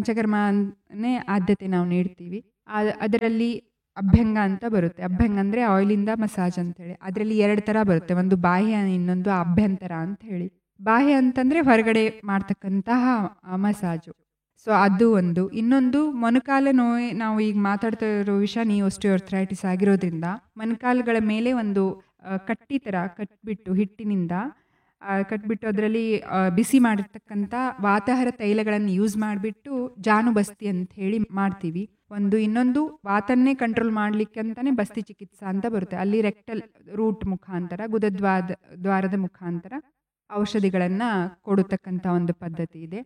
ಪಂಚಕರ್ಮನೇ ಆದ್ಯತೆ ನಾವು ನೀಡ್ತೀವಿ ಆ- ಅದರಲ್ಲಿ ಅಭ್ಯಂಗ ಅಂತ ಬರುತ್ತೆ ಅಭ್ಯಂಗ ಅಂದರೆ ಆಯಿಲಿಂದ ಮಸಾಜ್ ಅಂತೇಳಿ ಅದರಲ್ಲಿ ಎರಡು ಥರ ಬರುತ್ತೆ ಒಂದು ಬಾಹ್ಯ ಇನ್ನೊಂದು ಅಭ್ಯಂತರ ಅಂತ ಹೇಳಿ ಬಾಹ್ಯ ಅಂತಂದರೆ ಹೊರಗಡೆ ಮಾಡ್ತಕ್ಕಂತಹ ಆ, ಮಸಾಜು ಸೊ ಅದು ಒಂದು ಇನ್ನೊಂದು ಮೊಣಕಾಲ ನೋವು ನಾವು ಈಗ ಮಾತಾಡ್ತಾ ಇರೋ ವಿಷಯ ನೀವು ಆರ್ಥ್ರೈಟಿಸ್ ಆಗಿರೋದ್ರಿಂದ ಮೊಣಕಾಲುಗಳ ಮೇಲೆ ಒಂದು ಆ, ಕಟ್ಟಿ ಥರ ಕಟ್ಬಿಟ್ಟು ಹಿಟ್ಟಿನಿಂದ ಆ, ಕಟ್ಬಿಟ್ಟು ಅದರಲ್ಲಿ ಬಿಸಿ ಮಾಡಿರ್ತಕ್ಕಂಥ ವಾತಾಹಾರ ತೈಲಗಳನ್ನು ಯೂಸ್ ಮಾಡಿಬಿಟ್ಟು ಜಾನುಬಸ್ತಿ ಅಂತ ಹೇಳಿ ಮಾಡ್ತೀವಿ ಒಂದು ಇನ್ನೊಂದು ವಾತನ್ನೇ ಕಂಟ್ರೋಲ್ ಮಾಡಲಿಕ್ಕೆ ಅಂತಾನೆ ಬಸ್ತಿ ಚಿಕಿತ್ಸಾ ಅಂತ ಬರುತ್ತೆ ಅಲ್ಲಿ ರೆಕ್ಟಲ್ ರೂಟ್ ಮುಖಾಂತರ ಗುದದ್ವಾದ ದ್ವಾರದ ಮುಖಾಂತರ ಔಷಧಿಗಳನ್ನು ಕೊಡತಕ್ಕಂಥ ಒಂದು ಪದ್ಧತಿ ಇದೆ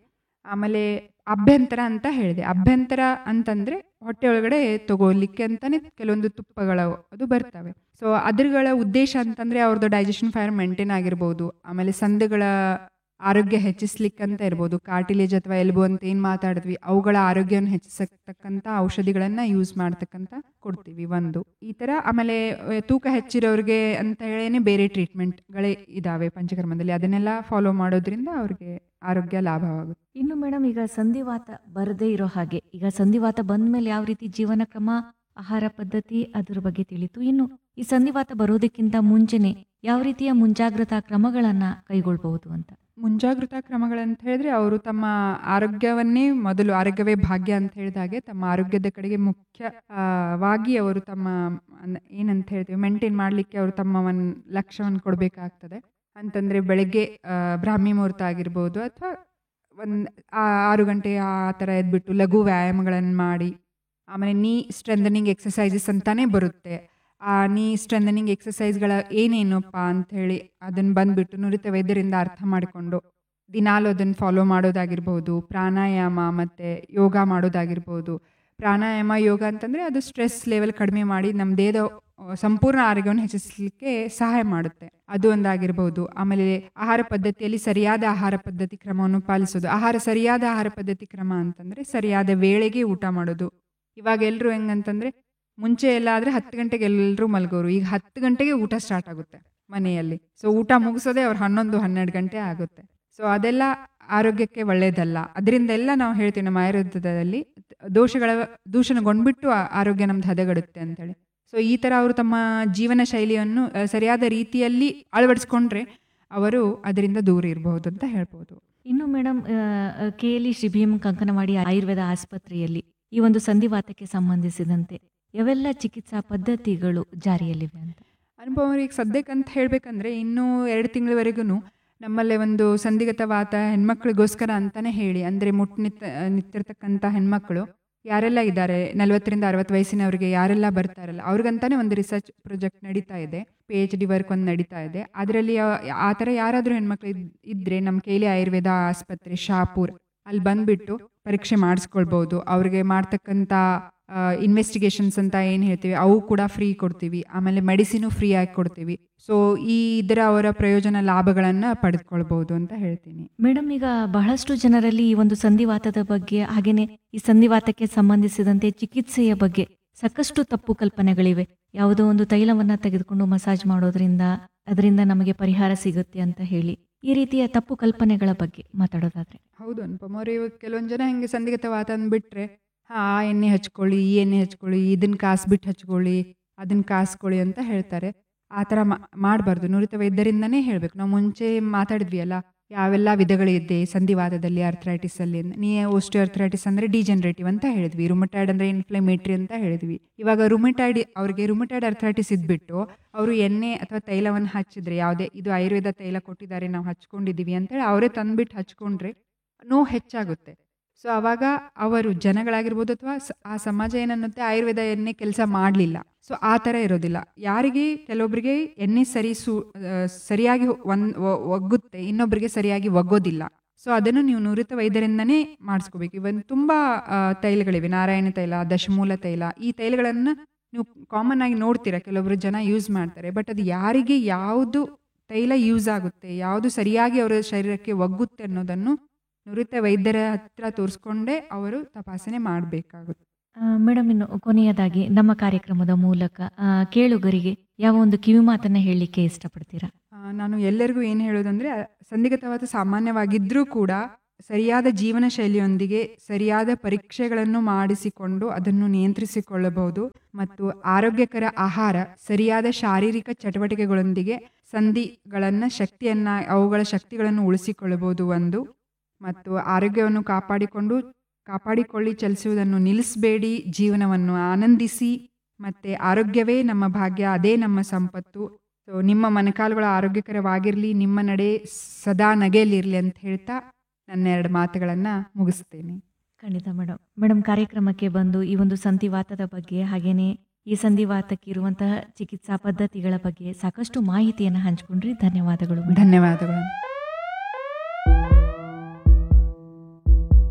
ಆಮೇಲೆ ಅಭ್ಯಂತರ ಅಂತ ಹೇಳಿದೆ ಅಭ್ಯಂತರ ಅಂತಂದರೆ ಹೊಟ್ಟೆ ಒಳಗಡೆ ತಗೋಲಿಕ್ಕೆ ಅಂತಾನೆ ಕೆಲವೊಂದು ತುಪ್ಪಗಳು ಅದು ಬರ್ತವೆ ಸೊ ಅದ್ರಗಳ ಉದ್ದೇಶ ಅಂತಂದರೆ ಅವ್ರದ್ದು ಡೈಜೆಷನ್ ಫೈರ್ ಮೇಂಟೈನ್ ಆಗಿರ್ಬೋದು ಆಮೇಲೆ ಸಂದುಗಳ ಆರೋಗ್ಯ ಹೆಚ್ಚಿಸ್ಲಿಕ್ಕೆ ಅಂತ ಇರ್ಬೋದು ಕಾರ್ಟಿಲೇಜ್ ಅಥವಾ ಎಲ್ಬು ಅಂತ ಏನು ಮಾತಾಡಿದ್ವಿ ಅವುಗಳ ಆರೋಗ್ಯವನ್ನು ಹೆಚ್ಚಿಸತಕ್ಕಂಥ ಔಷಧಿಗಳನ್ನು ಯೂಸ್ ಮಾಡ್ತಕ್ಕಂಥ ಕೊಡ್ತೀವಿ ಒಂದು ಈ ಥರ ಆಮೇಲೆ ಅಹ್, ತೂಕ ಹೆಚ್ಚಿರೋರಿಗೆ ಅಂತ ಹೇಳೇನೆ ಬೇರೆ ಟ್ರೀಟ್ಮೆಂಟ್ಗಳೇ ಇದ್ದಾವೆ ಪಂಚಕರ್ಮದಲ್ಲಿ ಅದನ್ನೆಲ್ಲ ಫಾಲೋ ಮಾಡೋದ್ರಿಂದ ಅವ್ರಿಗೆ ಆರೋಗ್ಯ ಲಾಭವಾಗುತ್ತೆ ಇನ್ನು ಮೇಡಮ್ ಈಗ ಸಂಧಿವಾತ ಬರದೇ ಇರೋ ಹಾಗೆ ಈಗ ಸಂಧಿವಾತ ಬಂದ ಮೇಲೆ ಯಾವ ರೀತಿ ಜೀವನ ಕ್ರಮ ಆಹಾರ ಪದ್ಧತಿ ಅದ್ರ ಬಗ್ಗೆ ತಿಳಿತು ಇನ್ನು ಈ ಸಂಧಿವಾತ ಬರೋದಕ್ಕಿಂತ ಮುಂಚೆನೆ ಯಾವ ರೀತಿಯ ಮುಂಜಾಗ್ರತಾ ಕ್ರಮಗಳನ್ನ ಕೈಗೊಳ್ಬಹುದು ಅಂತ ಮುಂಜಾಗ್ರತಾ ಕ್ರಮಗಳಂತ ಹೇಳಿದ್ರೆ ಅವರು ತಮ್ಮ ಆರೋಗ್ಯವನ್ನೇ ಮೊದಲು ಆರೋಗ್ಯವೇ ಭಾಗ್ಯ ಅಂತ ಹೇಳಿದಾಗೆ ತಮ್ಮ ಆರೋಗ್ಯದ ಕಡೆಗೆ ಮುಖ್ಯವಾಗಿ ಅವರು ತಮ್ಮ ಅನ್- ಏನಂತ ಹೇಳ್ತೀವಿ ಮೇಂಟೈನ್ ಮಾಡಲಿಕ್ಕೆ ಅವರು ತಮ್ಮ ಒಂದು ಲಕ್ಷ್ಯವನ್ನು ಕೊಡಬೇಕಾಗ್ತದೆ ಅಂತಂದರೆ ಬೆಳಗ್ಗೆ ಆ, ಬ್ರಾಹ್ಮಿ ಮುಹೂರ್ತ ಆಗಿರ್ಬೋದು ಅಥವಾ ಒಂದು ಆರು ಗಂಟೆ ಆ ಥರ ಎದ್ಬಿಟ್ಟು ಲಘು ವ್ಯಾಯಾಮಗಳನ್ನು ಮಾಡಿ ಆಮೇಲೆ ನೀ ಸ್ಟ್ರೆಂದನಿಂಗ್ ಎಕ್ಸಸೈಸಸ್ ಅಂತಾನೆ ಬರುತ್ತೆ ಆ ನೀ ಸ್ಟ್ರೆಂದನಿಂಗ್ ಎಕ್ಸಸೈಸ್ಗಳ ಏನೇನಪ್ಪ ಅಂತ ಹೇಳಿ ಅದನ್ನು ಬಂದುಬಿಟ್ಟು ನುರಿತ ವೈದ್ಯರಿಂದ ಅರ್ಥ ಮಾಡಿಕೊಂಡು ದಿನಾಲು ಅದನ್ನು ಫಾಲೋ ಮಾಡೋದಾಗಿರ್ಬೋದು ಪ್ರಾಣಾಯಾಮ ಮತ್ತು ಯೋಗ ಮಾಡೋದಾಗಿರ್ಬೋದು ಪ್ರಾಣಾಯಾಮ ಯೋಗ ಅಂತಂದರೆ ಅದು ಸ್ಟ್ರೆಸ್ ಲೆವೆಲ್ ಕಡಿಮೆ ಮಾಡಿ ನಮ್ಮ ದೇಹದ ಆ, ಸಂಪೂರ್ಣ ಆರೋಗ್ಯವನ್ನು ಹೆಚ್ಚಿಸಲಿಕ್ಕೆ ಸಹಾಯ ಮಾಡುತ್ತೆ ಅದು ಒಂದಾಗಿರ್ಬೋದು ಆಮೇಲೆ ಆಹಾರ ಪದ್ಧತಿಯಲ್ಲಿ ಸರಿಯಾದ ಆಹಾರ ಪದ್ಧತಿ ಕ್ರಮವನ್ನು ಪಾಲಿಸೋದು ಆಹಾರ ಸರಿಯಾದ ಆಹಾರ ಪದ್ಧತಿ ಕ್ರಮ ಅಂತಂದರೆ ಸರಿಯಾದ ವೇಳೆಗೆ ಊಟ ಮಾಡೋದು ಇವಾಗ ಎಲ್ಲರೂ ಹೆಂಗಂತಂದರೆ ಮುಂಚೆ ಎಲ್ಲ ಆದರೆ ಹತ್ತು ಗಂಟೆಗೆ ಎಲ್ಲರೂ ಮಲಗೋರು ಈಗ ಹತ್ತು ಗಂಟೆಗೆ ಊಟ ಸ್ಟಾರ್ಟ್ ಆಗುತ್ತೆ ಮನೆಯಲ್ಲಿ ಸೊ ಊಟ ಮುಗಿಸೋದೇ ಅವ್ರು ಹನ್ನೊಂದು ಹನ್ನೆರಡು ಗಂಟೆ ಆಗುತ್ತೆ ಸೊ ಅದೆಲ್ಲ ಆರೋಗ್ಯಕ್ಕೆ ಒಳ್ಳೆಯದಲ್ಲ ಅದರಿಂದೆಲ್ಲ ನಾವು ಹೇಳ್ತೀವಿ ನಮ್ಮ ಆಯುರ್ವೇದದಲ್ಲಿ ದೋಷಗಳ ದೂಷಣಗೊಂಡ್ಬಿಟ್ಟು ಆ- ಆರೋಗ್ಯ ನಮ್ದು ಹದಗೆಡುತ್ತೆ ಅಂತೇಳಿ ಸೊ ಈ ಥರ ಅವರು ತಮ್ಮ ಜೀವನ ಶೈಲಿಯನ್ನು ಆ, ಸರಿಯಾದ ರೀತಿಯಲ್ಲಿ ಅಳವಡಿಸ್ಕೊಂಡ್ರೆ ಅವರು ಅದರಿಂದ ದೂರ ಇರಬಹುದು ಅಂತ ಹೇಳ್ಬೋದು ಇನ್ನು madam K L Shri Bhim Kankanawadi Ayurveda ಆಸ್ಪತ್ರೆಯಲ್ಲಿ ಈ ಒಂದು ಸಂಧಿವಾತಕ್ಕೆ ಸಂಬಂಧಿಸಿದಂತೆ ಯಾವೆಲ್ಲ ಚಿಕಿತ್ಸಾ ಪದ್ಧತಿಗಳು ಜಾರಿಯಲ್ಲಿವೆ ಅಂತ ಅನುಭವ ಈಗ ಸದ್ಯಕ್ಕೆ ಅಂತ ಹೇಳಬೇಕಂದ್ರೆ ಇನ್ನೂ ಎರಡು ತಿಂಗಳವರೆಗೂ ನಮ್ಮಲ್ಲೇ ಒಂದು ಸಂಧಿಗತ ವಾತ ಹೆಣ್ಮಕ್ಳಿಗೋಸ್ಕರ ಅಂತಲೇ ಹೇಳಿ ಅಂದರೆ ಮುಟ್ಟು ನಿಂತ ನಿಂತಿರ್ತಕ್ಕಂಥ ಹೆಣ್ಮಕ್ಳು ಯಾರೆಲ್ಲ ಇದ್ದಾರೆ ನಲವತ್ತರಿಂದ ಅರವತ್ತು ವಯಸ್ಸಿನವರಿಗೆ ಯಾರೆಲ್ಲ ಬರ್ತಾರಲ್ಲ ಅವ್ರಿಗಂತಾನೆ ಒಂದು ರಿಸರ್ಚ್ ಪ್ರಾಜೆಕ್ಟ್ ನಡೀತಾ ಇದೆ ಪಿ ಎಚ್ ಡಿ ವರ್ಕ್ ಒಂದು ನಡೀತಾ ಇದೆ ಅದರಲ್ಲಿ ಆ ಥರ ಯಾರಾದರೂ ಹೆಣ್ಮಕ್ಳು ಇದ್ ಇದ್ದರೆ ನಮ್ಮ ಕೇಲಿ ಆಯುರ್ವೇದ ಆಸ್ಪತ್ರೆ ಶಾಪುರ್ ಅಲ್ಲಿ ಬಂದುಬಿಟ್ಟು ಪರೀಕ್ಷೆ ಮಾಡಿಸ್ಕೊಳ್ಬೋದು ಅವ್ರಿಗೆ ಮಾಡ್ತಕ್ಕಂಥ ಇನ್ವೆಸ್ಟಿಗೇಷನ್ಸ್ ಅಂತ ಏನು ಹೇಳ್ತೀವಿ ಅವು ಕೂಡ ಫ್ರೀ ಕೊಡ್ತೀವಿ ಆಮೇಲೆ ಮೆಡಿಸಿನು ಫ್ರೀ ಆಗಿ ಕೊಡ್ತೀವಿ ಸೊ ಈ ಇದರ ಅವರ ಪ್ರಯೋಜನ ಲಾಭಗಳನ್ನು ಪಡೆದುಕೊಳ್ಬೋದು ಅಂತ ಹೇಳ್ತೀನಿ ಮೇಡಮ್ ಈಗ ಬಹಳಷ್ಟು ಜನರಲ್ಲಿ ಈ ಒಂದು ಸಂಧಿವಾತದ ಬಗ್ಗೆ ಹಾಗೇನೆ ಈ ಸಂಧಿವಾತಕ್ಕೆ ಸಂಬಂಧಿಸಿದಂತೆ ಚಿಕಿತ್ಸೆಯ ಬಗ್ಗೆ ಸಾಕಷ್ಟು ತಪ್ಪು ಕಲ್ಪನೆಗಳಿವೆ ಯಾವುದೋ ಒಂದು ತೈಲವನ್ನ ತೆಗೆದುಕೊಂಡು ಮಸಾಜ್ ಮಾಡೋದ್ರಿಂದ ಅದರಿಂದ ನಮಗೆ ಪರಿಹಾರ ಸಿಗುತ್ತೆ ಅಂತ ಹೇಳಿ ಈ ರೀತಿಯ ತಪ್ಪು ಕಲ್ಪನೆಗಳ ಬಗ್ಗೆ ಮಾತಾಡೋದಾದ್ರೆ ಹೌದು ಅನುಪಮ ಅವ್ರು ಇವಾಗ ಕೆಲವೊಂದು ಜನ ಹಿಂಗೆ ಸಂದಿಗ್ಧ ವಾತ ಅಂದ್ಬಿಟ್ರೆ ಹಾಂ ಆ ಎಣ್ಣೆ ಹಚ್ಕೊಳ್ಳಿ ಈ ಎಣ್ಣೆ ಹಚ್ಕೊಳ್ಳಿ ಇದನ್ನು ಕಾಸ್ಬಿಟ್ಟು ಹಚ್ಕೊಳ್ಳಿ ಅದನ್ನು ಕಾಸ್ಕೊಳ್ಳಿ ಅಂತ ಹೇಳ್ತಾರೆ ಆ ಥರ ಮಾಡಬಾರ್ದು ನುರಿತ ವೈದ್ಯರಿಂದನೇ ಹೇಳಬೇಕು ನಾವು ಮುಂಚೆ ಮಾತಾಡಿದ್ವಿ ಅಲ್ಲ ಯಾವೆಲ್ಲ ವಿಧಗಳಿದೆ ಸಂಧಿವಾದದಲ್ಲಿ ಅರ್ಥ್ರೈಟಿಸಲ್ಲಿ ನೀ ಓಸ್ಟೋ ಅರ್ಥ್ರೈಟಿಸ್ ಅಂದರೆ ಡಿಜನರೇಟಿವ್ ಅಂತ ಹೇಳಿದ್ವಿ ರುಮಟೈಡ್ ಅಂದರೆ ಇನ್ಫ್ಲಮೇಟ್ರಿ ಅಂತ ಹೇಳಿದ್ವಿ ಇವಾಗ ರುಮಟೈಡ್ ಅವ್ರಿಗೆ ರುಮಟೈಡ್ ಅರ್ಥ್ರೈಟಿಸ್ ಇದ್ಬಿಟ್ಟು ಅವರು ಎಣ್ಣೆ ಅಥವಾ ತೈಲವನ್ನು ಹಚ್ಚಿದ್ರೆ ಯಾವುದೇ ಇದು ಆಯುರ್ವೇದ ತೈಲ ಕೊಟ್ಟಿದ್ದಾರೆ ನಾವು ಹಚ್ಕೊಂಡಿದ್ದೀವಿ ಅಂತೇಳಿ ಅವರೇ ತಂದ್ಬಿಟ್ಟು ಹಚ್ಕೊಂಡ್ರೆ ನೋವು ಹೆಚ್ಚಾಗುತ್ತೆ ಸೊ ಅವಾಗ ಅವರು ಜನಗಳಾಗಿರ್ಬೋದು ಅಥವಾ ಸ- ಆ ಸಮಾಜ ಏನನ್ನುತ್ತೆ ಆಯುರ್ವೇದ ಎಣ್ಣೆ ಕೆಲಸ ಮಾಡಲಿಲ್ಲ ಸೊ ಆ ಥರ ಇರೋದಿಲ್ಲ ಯಾರಿಗೆ ಕೆಲವೊಬ್ಬರಿಗೆ ಎಣ್ಣೆ ಸರಿ ಸು ಆ, ಸರಿಯಾಗಿ ಒಂದು ಒಗ್ಗುತ್ತೆ ಇನ್ನೊಬ್ಬರಿಗೆ ಸರಿಯಾಗಿ ಒಗ್ಗೋದಿಲ್ಲ ಸೊ ಅದನ್ನು ನೀವು ನುರಿತ ವೈದ್ಯರಿಂದನೇ ಮಾಡಿಸ್ಕೋಬೇಕು ಇವನ್ ತುಂಬ ಆ, ತೈಲಗಳಿವೆ ನಾರಾಯಣ ತೈಲ ದಶಮೂಲ ತೈಲ ಈ ತೈಲಗಳನ್ನು ನೀವು ಕಾಮನ್ ಆಗಿ ನೋಡ್ತೀರಾ ಕೆಲವೊಬ್ರು ಜನ ಯೂಸ್ ಮಾಡ್ತಾರೆ ಬಟ್ ಅದು ಯಾರಿಗೆ ಯಾವುದು ತೈಲ ಯೂಸ್ ಆಗುತ್ತೆ ಯಾವುದು ಸರಿಯಾಗಿ ಅವರ ಶರೀರಕ್ಕೆ ಒಗ್ಗುತ್ತೆ ಅನ್ನೋದನ್ನು ನುರಿತ ವೈದ್ಯರ ಹತ್ರ ತೋರಿಸ್ಕೊಂಡೇ ಅವರು ತಪಾಸಣೆ ಮಾಡಬೇಕಾಗುತ್ತೆ ಮೇಡಮ್ ಇನ್ನು ಕೊನೆಯದಾಗಿ ನಮ್ಮ ಕಾರ್ಯಕ್ರಮದ ಮೂಲಕ ಆ, ಕೇಳುಗರಿಗೆ ಯಾವ ಒಂದು ಕಿವಿ ಮಾತನ್ನ ಹೇಳಲಿಕ್ಕೆ ಇಷ್ಟಪಡ್ತೀರಾ ಆ, ನಾನು ಎಲ್ಲರಿಗೂ ಏನು ಹೇಳೋದಂದರೆ ಸಂದಿಗ್ಧವಾದ ಸಾಮಾನ್ಯವಾಗಿದ್ದರೂ ಕೂಡ ಸರಿಯಾದ ಜೀವನ ಶೈಲಿಯೊಂದಿಗೆ ಸರಿಯಾದ ಪರೀಕ್ಷೆಗಳನ್ನು ಮಾಡಿಸಿಕೊಂಡು ಅದನ್ನು ನಿಯಂತ್ರಿಸಿಕೊಳ್ಳಬಹುದು ಮತ್ತು ಆರೋಗ್ಯಕರ ಆಹಾರ ಸರಿಯಾದ ಶಾರೀರಿಕ ಚಟುವಟಿಕೆಗಳೊಂದಿಗೆ ಸಂಧಿಗಳನ್ನು ಶಕ್ತಿಯನ್ನು ಅವುಗಳ ಶಕ್ತಿಗಳನ್ನು ಉಳಿಸಿಕೊಳ್ಳಬಹುದು ಒಂದು ಮತ್ತು ಆರೋಗ್ಯವನ್ನು ಕಾಪಾಡಿಕೊಂಡು ಕಾಪಾಡಿಕೊಳ್ಳಿ ಚಲಿಸುವುದನ್ನು ನಿಲ್ಲಿಸಬೇಡಿ ಜೀವನವನ್ನು ಆನಂದಿಸಿ ಮತ್ತು ಆರೋಗ್ಯವೇ ನಮ್ಮ ಭಾಗ್ಯ ಅದೇ ನಮ್ಮ ಸಂಪತ್ತು ಸೊ ನಿಮ್ಮ ಮೊಣಕಾಲುಗಳು ಆರೋಗ್ಯಕರವಾಗಿರಲಿ ನಿಮ್ಮ ನಡೆ ಸದಾ ನಗೆಯಲ್ಲಿರಲಿ ಅಂತ ಹೇಳ್ತಾ ನನ್ನ ಎರಡು ಮಾತುಗಳನ್ನು ಮುಗಿಸ್ತೇನೆ ಖಂಡಿತ ಮೇಡಮ್ ಮೇಡಮ್ ಕಾರ್ಯಕ್ರಮಕ್ಕೆ ಬಂದು ಈ ಒಂದು ಸಂಧಿವಾತದ ಬಗ್ಗೆ ಹಾಗೇನೆ ಈ ಸಂಧಿವಾತಕ್ಕೆ ಇರುವಂತಹ ಚಿಕಿತ್ಸಾ ಪದ್ಧತಿಗಳ ಬಗ್ಗೆ ಸಾಕಷ್ಟು ಮಾಹಿತಿಯನ್ನು ಹಂಚ್ಕೊಂಡ್ರಿ ಧನ್ಯವಾದಗಳು ಮೇಡಮ್ ಧನ್ಯವಾದಗಳು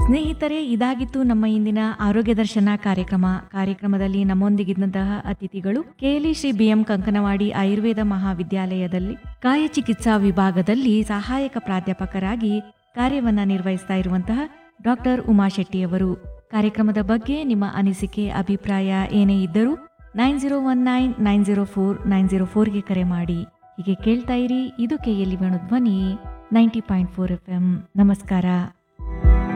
ಸ್ನೇಹಿತರೆ ಇದಾಗಿತ್ತು ನಮ್ಮ ಇಂದಿನ ಆರೋಗ್ಯ ದರ್ಶನ ಕಾರ್ಯಕ್ರಮ ಕಾರ್ಯಕ್ರಮದಲ್ಲಿ ನಮ್ಮೊಂದಿಗಿದ್ದಂತಹ ಅತಿಥಿಗಳು ಕೆಎಲಿ ಶ್ರೀ ಬಿಎಂ ಕಂಕನವಾಡಿ ಆಯುರ್ವೇದ ಮಹಾವಿದ್ಯಾಲಯದಲ್ಲಿ ಕಾಯ ಚಿಕಿತ್ಸಾ ವಿಭಾಗದಲ್ಲಿ ಸಹಾಯಕ ಪ್ರಾಧ್ಯಾಪಕರಾಗಿ ಕಾರ್ಯವನ್ನ ನಿರ್ವಹಿಸ್ತಾ ಇರುವಂತಹ ಡಾಕ್ಟರ್ ಉಮಾಶೆಟ್ಟಿಯವರು ಕಾರ್ಯಕ್ರಮದ ಬಗ್ಗೆ ನಿಮ್ಮ ಅನಿಸಿಕೆ ಅಭಿಪ್ರಾಯ ಏನೇ ಇದ್ದರೂ nine zero one nine nine zero four nine zero ಫೋರ್ಗೆ ಕರೆ ಮಾಡಿ ಹೀಗೆ ಕೇಳ್ತಾ ಇರಿ ಇದು K L E Venu Dhwani ninety point four F M ನಮಸ್ಕಾರ